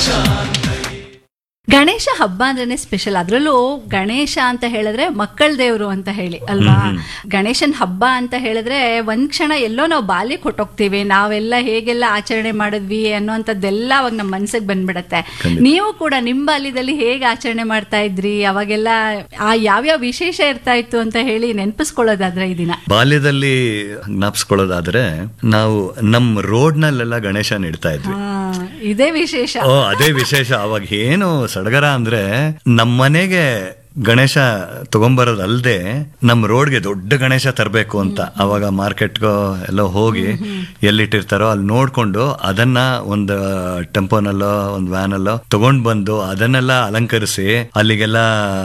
ಗಣೇಶ ಹಬ್ಬ ಅಂದ್ರೇನೆ ಸ್ಪೆಷಲ್ ಅದ್ರಲ್ಲೂ ಗಣೇಶ ಅಂತ ಹೇಳಿದ್ರೆ ಮಕ್ಕಳ ದೇವ್ರು ಅಂತ ಹೇಳಿ ಅಲ್ವಾ ಗಣೇಶನ್ ಹಬ್ಬ ಅಂತ ಹೇಳಿದ್ರೆ ಒಂದ್ ಕ್ಷಣ ಎಲ್ಲೋ ನಾವು ಬಾಲ್ಯ ಕೊಟ್ಟೋಗ್ತೀವಿ ನಾವೆಲ್ಲ ಹೇಗೆಲ್ಲ ಆಚರಣೆ ಮಾಡಿದ್ವಿ ಅನ್ನೋಂಥದ್ದೆಲ್ಲ ಅವಾಗ ನಮ್ಮ ಮನ್ಸಿಗೆ ಬಂದ್ಬಿಡತ್ತೆ ನೀವು ಕೂಡ ನಿಮ್ ಬಾಲ್ಯದಲ್ಲಿ ಹೇಗೆ ಆಚರಣೆ ಮಾಡ್ತಾ ಇದ್ರಿ ಅವಾಗೆಲ್ಲ ಆ ಯಾವ್ಯಾವ ವಿಶೇಷ ಇರ್ತಾ ಇತ್ತು ಅಂತ ಹೇಳಿ ನೆನಪಿಸ್ಕೊಳ್ಳೋದಾದ್ರೆ ಈ ದಿನ ಬಾಲ್ಯದಲ್ಲಿ ಜ್ಞಾಪಿಸ್ಕೊಳ್ಳೋದಾದ್ರೆ ನಾವು ನಮ್ ರೋಡ್ ನಲ್ಲೆಲ್ಲ ಗಣೇಶ ಇಡ್ತಾ ಇದ್ವಿ ಆ, ಇದೇ ವಿಶೇಷ ಓ ಅದೇ ವಿಶೇಷ ಅವಾಗ ಏನು ಸಡಗರ ಅಂದ್ರೆ ನಮ್ಮನೆಗೆ ಗಣೇಶ ತಗೊಂಬರೋದಲ್ದೆ ನಮ್ಮ ರೋಡ್ಗೆ ದೊಡ್ಡ ಗಣೇಶ ತರಬೇಕು ಅಂತ ಅವಾಗ ಮಾರ್ಕೆಟ್ಗೋ ಎಲ್ಲ ಹೋಗಿ ಎಲ್ಲಿಟ್ಟಿರ್ತಾರೋ ಅಲ್ಲಿ ನೋಡ್ಕೊಂಡು ಅದನ್ನ ಒಂದು ಟೆಂಪೋನಲ್ಲೋ ಒಂದು ವ್ಯಾನಲ್ಲೋ ತಗೊಂಡ್ ಬಂದು ಅದನ್ನೆಲ್ಲ ಅಲಂಕರಿಸಿ ಅಲ್ಲಿಗೆಲ್ಲ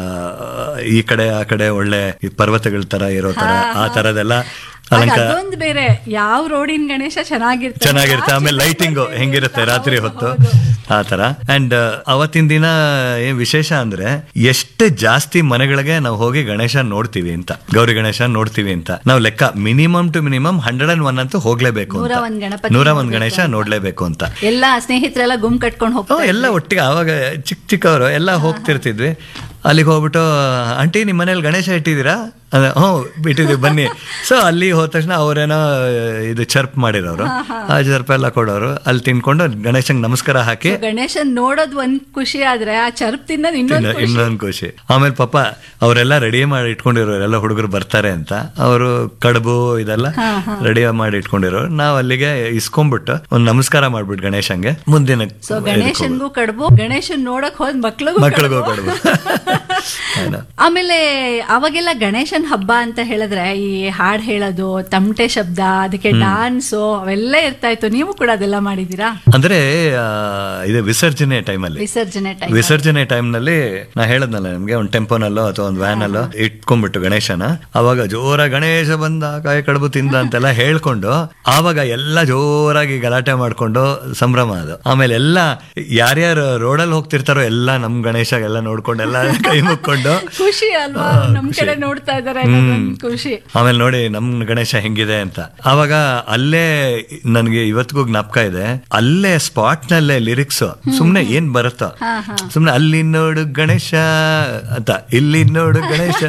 ಈ ಕಡೆ ಆ ಕಡೆ ಒಳ್ಳೆ ಈ ಪರ್ವತಗಳ ತರ ಇರೋ ತರ ಆ ತರದೆಲ್ಲ ಆಗ ಅಲಂಕಾರ ಅದೊಂದು ಬೇರೆ ಯಾವ ರೋಡಿನ ಗಣೇಶ ಚೆನ್ನಾಗಿರ್ತದೆ ಚೆನ್ನಾಗಿರುತ್ತೆ ಆಮೇಲೆ ಲೈಟಿಂಗ್ ಹೆಂಗಿರುತ್ತೆ ರಾತ್ರಿ ಹೊತ್ತು ಆ ತರ ಅಂಡ್ ಅವತ್ತಿನ ದಿನ ಏನ್ ವಿಶೇಷ ಅಂದ್ರೆ ಎಷ್ಟು ಜಾಸ್ತಿ ಮನೆಗಳಿಗೆ ನಾವು ಹೋಗಿ ಗಣೇಶ ನೋಡ್ತೀವಿ ಅಂತ ಗೌರಿ ಗಣೇಶ ನೋಡ್ತೀವಿ ಅಂತ ನಾವು ಲೆಕ್ಕ minimum to minimum hundred and one ಅಂತೂ ಹೋಗ್ಲೇಬೇಕು ನೂರ ಅಂತ ಒಂದ್ ಗಣಪತಿ ನೂರ ಒಂದ್ ಗಣೇಶ ನೋಡ್ಲೇಬೇಕು ಅಂತ ಎಲ್ಲ ಸ್ನೇಹಿತರೆಲ್ಲ ಗುಂಪು ಕಟ್ಕೊಂಡು ಓ, ಹೋಗ್ತಾರೆ ಎಲ್ಲ ಒಟ್ಟಿಗೆ ಆವಾಗ ಚಿಕ್ಕ ಚಿಕ್ಕವರು ಎಲ್ಲ ಹೋಗ್ತಿರ್ತಿದ್ವಿ ಅಲ್ಲಿಗೆ ಹೋಗ್ಬಿಟ್ಟು ಆಂಟಿ ನಿಮ್ಮ ಮನೇಲಿ ಗಣೇಶ ಇಟ್ಟಿದ್ದೀರಾ ಅದೇ, ಹ್ಞೂ ಇಟ್ಟಿದ್ದೀವಿ ಬನ್ನಿ ಸೊ ಅಲ್ಲಿ ಹೋದ ತಕ್ಷಣ ಅವರೇನೋ ಇದು ಚರ್ಪ್ ಮಾಡಿರೋರು ಆ ಚರ್ಪ್ ಎಲ್ಲ ಕೊಡೋರು ಅಲ್ಲಿ ತಿನ್ಕೊಂಡು ಗಣೇಶಂಗೆ ನಮಸ್ಕಾರ ಹಾಕಿ ಗಣೇಶನ್ ನೋಡೋದ್ ಒಂದ್ ಖುಷಿ ಆದ್ರೆ ಆ ಚರ್ಪ್ ತಿನ್ನೋದು ಇನ್ನೊಂದು ಖುಷಿ ಇನ್ನೊಂದು ಖುಷಿ ಆಮೇಲೆ ಪಾಪ ಅವರೆಲ್ಲ ರೆಡಿ ಮಾಡಿ ಇಟ್ಕೊಂಡಿರೋರು ಎಲ್ಲ ಹುಡುಗರು ಬರ್ತಾರೆ ಅಂತ ಅವರು ಕಡುಬು ಇದೆಲ್ಲ ರೆಡಿ ಮಾಡಿ ಇಟ್ಕೊಂಡಿರೋರು ನಾವು ಅಲ್ಲಿಗೆ ಇಸ್ಕೊಂಡ್ಬಿಟ್ಟು ಒಂದು ನಮಸ್ಕಾರ ಮಾಡ್ಬಿಟ್ಟು ಗಣೇಶಂಗೆ ಮುಂದಿನ ಸೊ ಗಣೇಶನ್ಗೂ ಕಡುಬು ಗಣೇಶನ್ ನೋಡಕ್ ಹೋದ್ ಮಕ್ಳಿಗೂ ಮಕ್ಕಳಿಗೂ ಕಡುಬು. ಕಡುಬು ಏನೋ. ಆಮೇಲೆ ಅವಾಗೆಲ್ಲ ಗಣೇಶನ್ ಹಬ್ಬ ಅಂತ ಹೇಳಿದ್ರೆ ಈ ಹಾಡ್ ಹೇಳೋದು ತಮಟೆ ಶಬ್ದ ಅದಕ್ಕೆ ಡಾನ್ಸು ಅವೆಲ್ಲ ಇರ್ತಾ ಇತ್ತು ನೀವು ಕೂಡ ಅದೆಲ್ಲ ಮಾಡಿದೀರಾ ಅಂದ್ರೆ ಆ, ಇದು ವಿಸರ್ಜನೆ ಟೈಮಲ್ಲಿ ವಿಸರ್ಜನೆ ಟೈಮ್ ವಿಸರ್ಜನೆ ಟೈಮ್ ನಲ್ಲಿ ನಾ ಹೇಳದ್ನಲ್ಲ ನಿಮ್ಗೆ ಒಂದು ಟೆಂಪೋನಲ್ಲೋ ಅಥವಾ ಒಂದು ವ್ಯಾನ್ ಅಲ್ಲೋ ಇಟ್ಕೊಂಡ್ಬಿಟ್ಟು ಗಣೇಶನ ಅವಾಗ ಜೋರ ಗಣೇಶ ಬಂದ ಕಾಯಿ ಕಡುಬು ತಿಂದ ಅಂತೆಲ್ಲ ಹೇಳ್ಕೊಂಡು ಆವಾಗ ಎಲ್ಲ ಜೋರಾಗಿ ಗಲಾಟೆ ಮಾಡ್ಕೊಂಡು ಸಂಭ್ರಮ ಅದು ಆಮೇಲೆ ಎಲ್ಲ ಯಾರ್ಯಾರು ರೋಡಲ್ಲಿ ಹೋಗ್ತಿರ್ತಾರೋ ಎಲ್ಲ ನಮ್ ಗಣೇಶ ಎಲ್ಲ ನೋಡ್ಕೊಂಡು ಎಲ್ಲ ಕೈ ಮುಕ್ಕೊಂಡು ಖುಷಿ ಅಲ್ವಾ ಆ, ನಮ್ ಖುಷಿ. ಕಡೆ ನೋಡ್ತಾ ಇದಾರೆ ಹ್ಮ್. ಅನ್ನೋದೊಂದ್ ಖುಷಿ ಆಮೇಲೆ ನೋಡಿ ನಮ್ ಗಣೇಶ ಹೆಂಗಿದೆ ಅಂತ ಆವಾಗ ಅಲ್ಲೇ ನನಗೆ ಇವತ್ತಿಗೂ ಜ್ಞಾಪಕ ಇದೆ ಅಲ್ಲೇ ಸ್ಪಾಟ್ ನಲ್ಲೇ ಲಿರಿಕ್ಸ್ ಸುಮ್ನೆ ಏನ್ ಬರುತ್ತೋ ಸುಮ್ನೆ ಅಲ್ಲಿ ನೋಡು ಗಣೇಶ ಅಂತ ಇಲ್ಲಿ ನೋಡು ಗಣೇಶ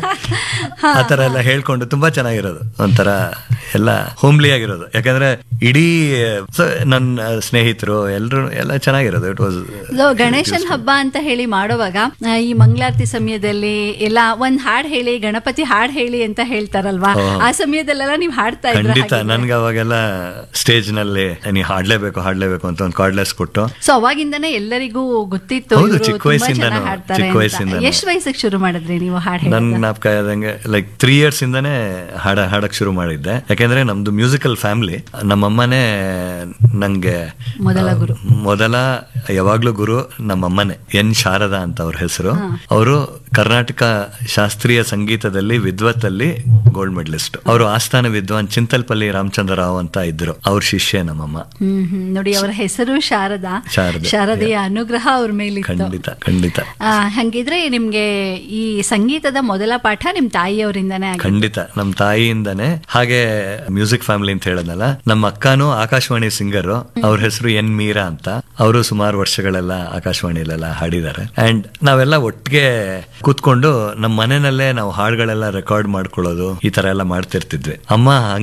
ಆ ತರ ಎಲ್ಲ ಹೇಳ್ಕೊಂಡು ತುಂಬಾ ಚೆನ್ನಾಗಿರೋದು ಒಂಥರ ಎಲ್ಲ ಹೋಮ್ಲಿ ಆಗಿರೋದು ಯಾಕಂದ್ರೆ ಇಡೀ ಸೊ ನನ್ನ ಸ್ನೇಹಿತರು ಎಲ್ರು ಎಲ್ಲ ಚೆನ್ನಾಗಿರೋದು ಇಟ್ ವಾಸ್ So, ಗಣೇಶನ್ ಹಬ್ಬ ಅಂತ ಹೇಳಿ ಮಾಡುವಾಗ ಆ, ಈ ಮಂಗಳಾರತಿ ಸಮಯದಲ್ಲಿ ಎಲ್ಲ ಒಂದ್ ಹಾಡ್ ಹೇಳಿ ಗಣಪತಿ ಹಾಡ್ ಹೇಳಿ ಅಂತ ಹೇಳ್ತಾರಲ್ವಾ ಆ ಸಮಯದಲ್ಲೆಲ್ಲ ನೀವು ಹಾಡ್ತಾ ಇದ್ರ ಖಂಡಿತ ನನ್ಗೆ ಅವಾಗೆಲ್ಲ ಸ್ಟೇಜ್ ನಲ್ಲಿ ನೀ ಹಾಡ್ಲೇಬೇಕು ಹಾಡ್ಲೇಬೇಕು ಅಂತ ಒಂದು ಕಾರ್ಡ್ಲೆಸ್ ಕೊಟ್ಟು ಸೊ ಅವಾಗಿಂದನೇ ಎಲ್ಲರಿಗೂ ಗೊತ್ತಿತ್ತು ಹೌದು, ಇವ್ರು ಚಿಕ್ಕ ತುಂಬಾ ವಯಸ್ಸಿಂದನೂ, ಚೆನ್ನಾಗ್ ಹಾಡ್ತಾರೆ ಚಿಕ್ಕ ಅಂತ. ವಯಸ್ಸಿಂದನೂ. ಎಷ್ಟ್ ವಯಸ್ಸಿಗೆ ಶುರು ಮಾಡಿದ್ರಿ ನೀವು ಹಾಡ್ ನನ್ ಹೇಳಿ ಜ್ಞಾಪಕ ಆದಂಗೆ ಲೈಕ್ ತ್ರೀ ಇಯರ್ಸ್ ಇಂದಾನೆ ಹಾಡ ಹಾಡಕ್ ಶುರು ಮಾಡಿದ್ದೆ ಯಾಕೆಂದ್ರೆ ನಮ್ದು ಮ್ಯೂಸಿಕಲ್ ಫ್ಯಾಮಿಲಿ ನಮ್ಮಮ್ಮನೇ ನಂಗೆ ಮೊದಲ ಗುರು. ಆ, ಮೊದಲ ಯಾವಾಗ್ಲೂ ಗುರು ನಮ್ಮಮ್ಮನೆ ಎನ್ ಶಾರದಾ ಅಂತ ಅವ್ರ ಹೆಸರು ಅವರು ಕರ್ನಾಟಕ ಶಾಸ್ತ್ರೀಯ ಸಂಗೀತದಲ್ಲಿ ವಿದ್ವತ್ತಲ್ಲಿ ಗೋಲ್ಡ್ ಮೆಡಲಿಸ್ಟ್ ಅವರು ಆಸ್ಥಾನ ವಿದ್ವಾನ್ ಚಿಂತಲ್ಪಲ್ಲಿ ರಾಮಚಂದ್ರ ರಾವ್ ಅಂತ ಇದ್ರು ಅವ್ರ ಶಿಷ್ಯ ನಮ್ಮಮ್ಮ ಹ್ಮ್ ಹ್ಮ್ ನೋಡಿ ಅವರ ಹೆಸರು ಶಾರದಾ ಶಾರದೆ. ಶಾರದೆಯ ಅನುಗ್ರಹ ಅವ್ರ ಮೇಲಿತ್ತು ಖಂಡಿತ ಖಂಡಿತ ಆ, ಹಂಗಿದ್ರೆ ನಿಮ್ಗೆ ಈ ಸಂಗೀತದ ಮೊದಲ ಪಾಠ ನಿಮ್ ತಾಯಿಯವರಿಂದಾನೇ ಆಗಿದೆ ಖಂಡಿತ ನಮ್ಮ ತಾಯಿಯಿಂದನೇ ಹಾಗೆ ಮ್ಯೂಸಿಕ್ ಫ್ಯಾಮಿಲಿ ಅಂತ ಹೇಳದ್ನಲ್ಲ ನಮ್ಮ ಅಕ್ಕನೂ ಆಕಾಶವಾಣಿ ಸಿಂಗರ್ ಅವ್ರ ಹೆಸರು ಎನ್ ಮೀರಾ ಅಂತ ಅವರು ಸುಮಾರು ವರ್ಷಗಳೆಲ್ಲ ಆಕಾಶವಾಣಿಲೆಲ್ಲ ಹಾಡಿದ್ದಾರೆ ಅಂಡ್ ನಾವೆಲ್ಲ ಒಟ್ಟಿಗೆ ಕೂತ್ಕೊಂಡು ನಮ್ಮ ಮನೆಯಲ್ಲೇ ನಾವು ಹಾಡುಗಳೆಲ್ಲ ರೆಕಾರ್ಡ್ ಮಾಡ್ಕೊಳ್ಳೋದು ಈ ತರ ಎಲ್ಲ ಮಾಡ್ತಿರ್ತಿದ್ವಿ ಅಮ್ಮ